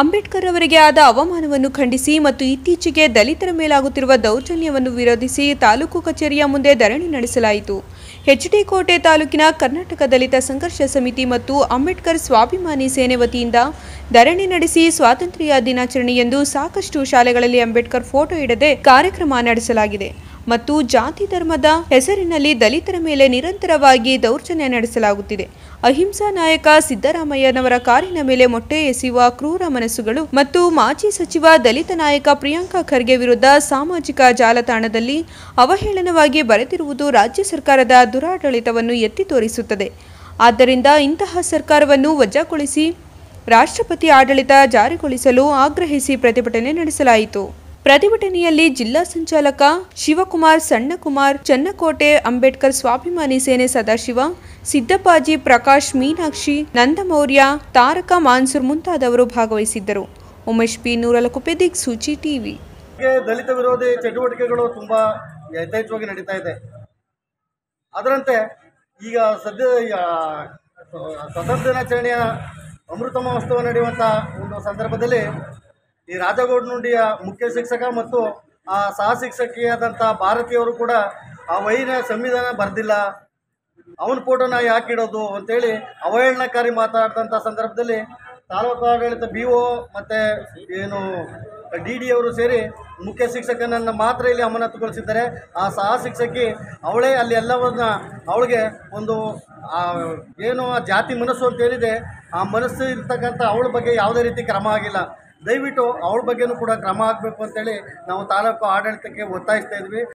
ಅಂಬೇಡ್ಕರ್ ಅವರಿಗೆ ಆದ ಅವಮಾನವನ್ನು ಖಂಡಿಸಿ ಮತ್ತು ಇತ್ತೀಚೆಗೆ ದಲಿತರ ಮೇಲಾಗುತ್ತಿರುವ ದೌರ್ಜನ್ಯವನ್ನು ವಿರೋಧಿಸಿ ತಾಲೂಕು ಕಚೇರಿಯ ಮುಂದೆ ಧರಣಿ ನಡೆಸಲಾಯಿತು ಎಚ್ಡಿ ಕೋಟೆ ತಾಲೂಕಿನ ಕರ್ನಾಟಕ ದಲಿತ ಸಂಘರ್ಷ ಸಮಿತಿ ಮತ್ತು ಅಂಬೇಡ್ಕರ್ ಸ್ವಾಭಿಮಾನಿ ಸೇನೆ ವತಿಯಿಂದ ಧರಣಿ ನಡೆಸಿ ಸ್ವಾತಂತ್ರ್ಯ ದಿನಾಚರಣೆಯಂದು ಸಾಕಷ್ಟು ಶಾಲೆಗಳಲ್ಲಿ ಅಂಬೇಡ್ಕರ್ ಫೋಟೋ ಇಡದೆ ಕಾರ್ಯಕ್ರಮ ನಡೆಸಲಾಗಿದೆ ಮತ್ತು ಜಾತಿ ಧರ್ಮದ ಹೆಸರಿನಲ್ಲಿ ದಲಿತರ ಮೇಲೆ ನಿರಂತರವಾಗಿ ದೌರ್ಜನ್ಯ ನಡೆಸಲಾಗುತ್ತಿದೆ ಅಹಿಂಸಾ ನಾಯಕ ಸಿದ್ದರಾಮಯ್ಯನವರ ಕಾರಿನ ಮೇಲೆ ಮೊಟ್ಟೆ ಎಸೆಯುವ ಕ್ರೂರ ಮನಸ್ಸುಗಳು ಮತ್ತು ಮಾಜಿ ಸಚಿವ ದಲಿತ ನಾಯಕ ಪ್ರಿಯಾಂಕಾ ಖರ್ಗೆ ವಿರುದ್ಧ ಸಾಮಾಜಿಕ ಜಾಲತಾಣದಲ್ಲಿ ಅವಹೇಳನವಾಗಿ ಬರೆದಿರುವುದು ರಾಜ್ಯ ಸರ್ಕಾರದ ದುರಾಡಳಿತವನ್ನು ಎತ್ತಿ ತೋರಿಸುತ್ತದೆ ಆದ್ದರಿಂದ ಇಂತಹ ಸರ್ಕಾರವನ್ನು ವಜಾಗೊಳಿಸಿ ರಾಷ್ಟ್ರಪತಿ ಆಡಳಿತ ಜಾರಿಗೊಳಿಸಲು ಆಗ್ರಹಿಸಿ ಪ್ರತಿಭಟನೆ ನಡೆಸಲಾಯಿತು ಪ್ರತಿಭಟನೆಯಲ್ಲಿ ಜಿಲ್ಲಾ ಸಂಚಾಲಕ ಶಿವಕುಮಾರ್ ಸಣ್ಣಕುಮಾರ್ ಚನ್ನಕೋಟೆ ಅಂಬೇಡ್ಕರ್ ಸ್ವಾಭಿಮಾನಿ ಸೇನೆ ಸದಾಶಿವ ಸಿದ್ದಪ್ಪಾಜಿ ಪ್ರಕಾಶ್ ಮೀನಾಕ್ಷಿ ನಂದಮೌರ್ಯ ತಾರಕ ಮಾನ್ಸೂರ್ ಮುಂತಾದವರು ಭಾಗವಹಿಸಿದ್ದರು ಉಮೇಶ್ ಪಿ ನೂರಲಕುಪ್ಪೆ ದಿಕ್ಸೂಚಿ ಟಿವಿ ಹೀಗೆ ದಲಿತ ವಿರೋಧಿ ಚಟುವಟಿಕೆಗಳು ತುಂಬ ಯಥೇಚ್ಛವಾಗಿ ನಡೀತಾ ಇದೆ ಅದರಂತೆ ಈಗ ಸದ್ಯ ಈಗ ಸ್ವತಂತ್ರ ದಿನಾಚರಣೆಯ ಅಮೃತ ಮಹೋತ್ಸವ ನಡೆಯುವಂಥ ಒಂದು ಸಂದರ್ಭದಲ್ಲಿ ಈ ರಾಜಗೌಡನುಂಡಿಯ ಮುಖ್ಯ ಶಿಕ್ಷಕ ಮತ್ತು ಆ ಸಹ ಶಿಕ್ಷಕಿಯಾದಂಥ ಭಾರತೀಯವರು ಕೂಡ ಆ ವೈನ ಸಂವಿಧಾನ ಬರೆದಿಲ್ಲ ಅವನ ಫೋಟೋನ ಯಾಕೆ ಇಡೋದು ಅಂತೇಳಿ ಅವಹೇಳನಕಾರಿ ಮಾತಾಡಿದಂಥ ಸಂದರ್ಭದಲ್ಲಿ ತಾಲೂಕು ಆಡಳಿತ ಬಿ ಒ ಮತ್ತು ಏನು ಡಿ ಡಿ ಅವರು ಸೇರಿ ಮುಖ್ಯ ಶಿಕ್ಷಕನನ್ನು ಮಾತ್ರ ಇಲ್ಲಿ ಅಮಾನತುಗೊಳಿಸಿದ್ದಾರೆ ಆ ಸಹ ಶಿಕ್ಷಕಿ ಅವಳೇ ಅಲ್ಲಿ ಎಲ್ಲವನ್ನ ಅವಳಿಗೆ ಒಂದು ಆ ಏನು ಆ ಜಾತಿ ಮನಸ್ಸು ಅಂತ ಏನಿದೆ ಆ ಮನಸ್ಸು ಇರ್ತಕ್ಕಂಥ ಅವಳ ಬಗ್ಗೆ ಯಾವುದೇ ರೀತಿ ಕ್ರಮ ಆಗಿಲ್ಲ ದಯವಿಟ್ಟು ಅವಳ ಬಗ್ಗೆನೂ ಕೂಡ ಕ್ರಮ ಆಗಬೇಕು ಅಂತೇಳಿ ನಾವು ತಾಲೂಕು ಆಡಳಿತಕ್ಕೆ ಒತ್ತಾಯಿಸ್ತಾ ಇದ್ವಿ